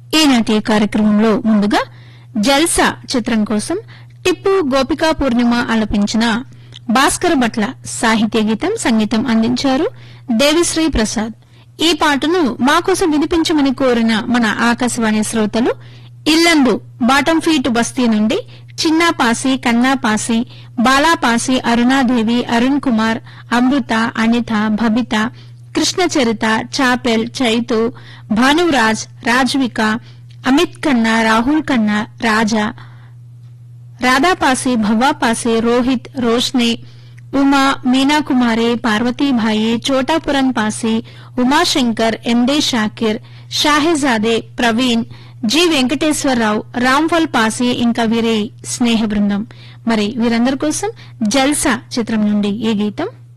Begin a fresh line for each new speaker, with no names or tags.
ఈనాటి కార్యక్రమంలో ముందుగా జల్సా చిత్రం కోసం టిప్పు గోపికా పూర్ణిమ ఆలపించిన భాస్కర భట్ల సాహిత్య గీతం సంగీతం అందించారు దేవిశ్రీ ప్రసాద్ ఈ పాటను మా కోసం వినిపించమని కోరిన మన ఆకాశవాణి శ్రోతలు ఇల్లందు బాటం ఫీట్ బస్తీ నుండి చిన్నాపాసి కన్నాపాసి బాలాపాసి అరుణాదేవి అరుణ్ కుమార్ అమృత అనిత భబిత కృష్ణ చరిత చాపెల్ చైతు భానురాజ్ రాజ్విక అమిత్ ఖన్నా రాహుల్ ఖన్నా రాజా రాధాపాసి భవ్వాపాసి రోహిత్ రోష్ని ఉమా మీనాకుమారి పార్వతీభాయి చోటాపురన్ పాసి ఉమాశంకర్ ఎండే షాకిర్ షాహెజాదే ప్రవీణ్ జి వెంకటేశ్వరరావు రామ్ఫల్ పాసి ఇంకా వీరి స్నేహ బృందం మరి వీరందరి కోసం జల్సా చిత్రం నుండి ఈ గీతం